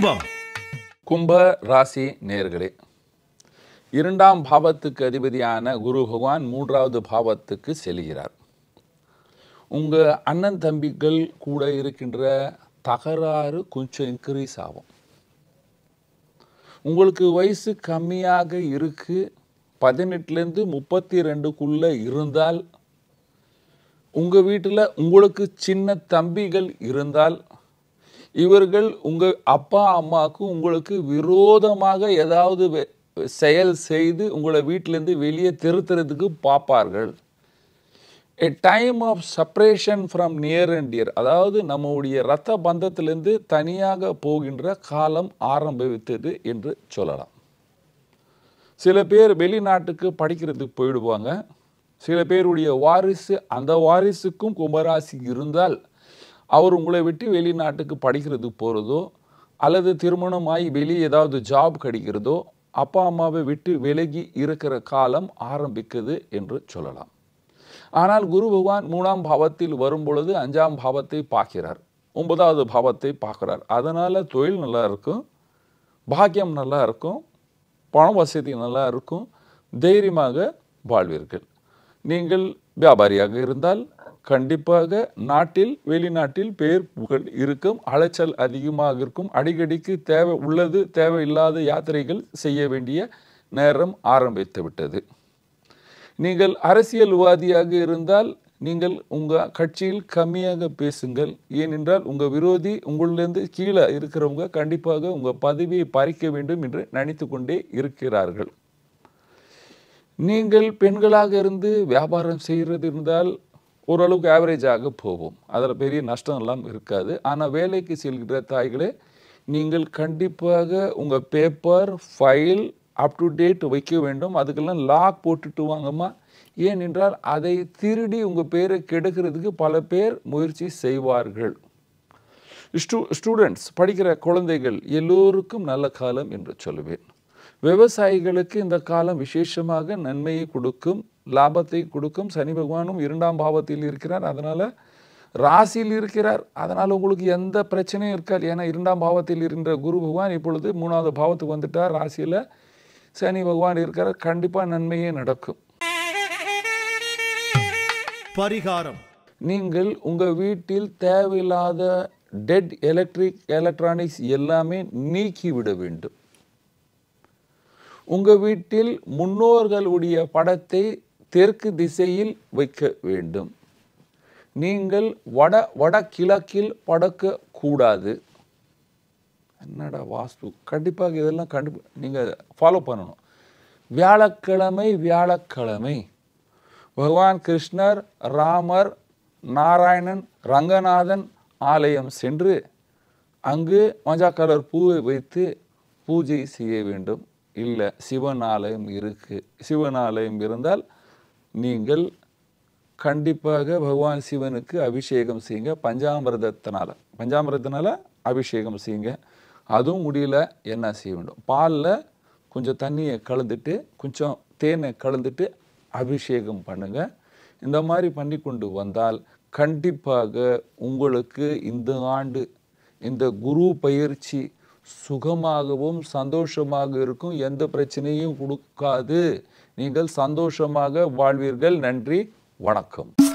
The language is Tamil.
கும்பம் கும்ப ராசி நேர்களே இரண்டாம் பாவத்துக்கு அதிபதியான குரு பகவான் மூன்றாவது பாவத்துக்கு செல்கிறார் உங்கள் அண்ணன் தம்பிகள் கூட இருக்கின்ற தகராறு கொஞ்சம் இன்க்ரீஸ் ஆகும் உங்களுக்கு வயசு கம்மியாக இருக்கு பதினெட்டுலேருந்து முப்பத்தி ரெண்டுக்குள்ளே இருந்தால் உங்கள் வீட்டில் உங்களுக்கு சின்ன தம்பிகள் இருந்தால் இவர்கள் உங்கள் அப்பா அம்மாவுக்கு உங்களுக்கு விரோதமாக ஏதாவது வெ- செயல் செய்து உங்களை வீட்டிலேருந்து வெளியே திருத்துறதுக்கு பார்ப்பார்கள் a time of separation from near and dear அதாவது நம்முடைய இரத்த பந்தத்திலிருந்து தனியாக போகின்ற காலம் ஆரம்பித்தது என்று சொல்லலாம் சில பேர் வெளிநாட்டுக்கு படிக்கிறதுக்கு போயிடுவாங்க சில பேருடைய வாரிசு அந்த வாரிசுக்கும் கும்பராசி இருந்தால் அவர் உங்களை விட்டு வெளிநாட்டுக்கு படிக்கிறதுக்கு போகிறதோ அல்லது திருமணமாகி வெளியே ஏதாவது ஜாப் கிடைக்கிறதோ அப்பா அம்மாவை விட்டு விலகி இருக்கிற காலம் ஆரம்பிக்குது என்று சொல்லலாம் ஆனால் குரு பகவான் மூணாம் பாவத்தில் வரும் பொழுது அஞ்சாம் பாவத்தை பார்க்கிறார் ஒன்பதாவது பாவத்தை பார்க்கிறார் அதனால் தொழில் நல்லா இருக்கும் பாக்கியம் நல்லா இருக்கும் பண வசதி நல்லா இருக்கும் தைரியமாக வாழ்வீர்கள் நீங்கள் வியாபாரியாக இருந்தால் கண்டிப்பாக நாட்டில் வெளிநாட்டில் பேர் புகழ் இருக்கும் அலைச்சல் அதிகமாக இருக்கும் அடிக்கடிக்கு தேவை உள்ளது தேவையில்லாத யாத்திரைகள் செய்ய வேண்டிய நேரம் ஆரம்பித்து விட்டது நீங்கள் அரசியல்வாதியாக இருந்தால் நீங்கள் உங்கள் கட்சியில் கம்மியாக பேசுங்கள் ஏனென்றால் உங்கள் விரோதி உங்களிலிருந்து கீழே இருக்கிறவங்க கண்டிப்பாக உங்கள் பதவியை பறிக்க வேண்டும் என்று நினைத்து கொண்டே இருக்கிறார்கள் நீங்கள் பெண்களாக இருந்து வியாபாரம் செய்கிறது இருந்தால் ஓரளவுக்கு ஆவரேஜாக போகும் அதில் பெரிய நஷ்டம் எல்லாம் இருக்காது ஆனால் வேலைக்கு செல்கிற தாய்களே நீங்கள் கண்டிப்பாக உங்கள் paper file up to date வைக்க வேண்டும் அதுக்கெல்லாம் லாக் போட்டுட்டு வாங்கம்மா ஏனென்றால் அதை திருடி உங்கள் பேரை கெடுக்கிறதுக்கு பல பேர் முயற்சி செய்வார்கள் ஸ்டூ ஸ்டூடெண்ட்ஸ் படிக்கிற குழந்தைகள் எல்லோருக்கும் நல்ல காலம் என்று சொல்லுவேன் விவசாயிகளுக்கு இந்த காலம் விசேஷமாக நன்மையை கொடுக்கும் லாபத்தை கொடுக்கும் சனி பகவானும் இரண்டாம் பாவத்தில் இருக்கிறார் அதனால் ராசியில் இருக்கிறார் அதனால் உங்களுக்கு எந்த பிரச்சனையும் இருக்காது ஏன்னா இரண்டாம் பாவத்தில் இருக்கின்ற குரு பகவான் இப்பொழுது மூணாவது பாவத்துக்கு வந்துட்டார் ராசியில் சனி பகவான் இருக்கிறார் கண்டிப்பாக நன்மையே நடக்கும் பரிகாரம் நீங்கள் உங்கள் வீட்டில் தேவையில்லாத டெட் எலக்ட்ரிக் எலக்ட்ரானிக்ஸ் எல்லாமே நீக்கிவிட வேண்டும் உங்கள் வீட்டில் முன்னோர்களுடைய படத்தை தெற்கு திசையில் வைக்க வேண்டும் நீங்கள் வட வடகிழக்கில் படக்க கூடாது என்னடா வாஸ்து கண்டிப்பாக இதெல்லாம் கண்டு நீங்கள் ஃபாலோ பண்ணணும் வியாழக்கிழமை வியாழக்கிழமை பகவான் கிருஷ்ணர் ராமர் நாராயணன் ரங்கநாதன் ஆலயம் சென்று அங்கு மஞ்சா கலர் பூவை வைத்து பூஜை செய்ய வேண்டும் இல்லை சிவன் ஆலயம் இருக்கு சிவன் ஆலயம் இருந்தால் நீங்கள் கண்டிப்பாக பகவான் சிவனுக்கு அபிஷேகம் செய்யுங்க பஞ்சாமிரதத்தினால பஞ்சாமிரதத்தினால அபிஷேகம் செய்யுங்க அதுவும் முடியல என்ன செய்ய வேண்டும் பாலில் கொஞ்சம் தண்ணியை கலந்துட்டு கொஞ்சம் தேனை கலந்துட்டு அபிஷேகம் பண்ணுங்க இந்த மாதிரி பண்ணி கொண்டு வந்தால் கண்டிப்பாக உங்களுக்கு இந்த ஆண்டு இந்த குரு பயிற்சி சுகமாகவும் சந்தோஷமாக இருக்கும் எந்த பிரச்சனையும் கொடுக்காது நீங்கள் சந்தோஷமாக வாழ்வீர்கள் நன்றி வணக்கம்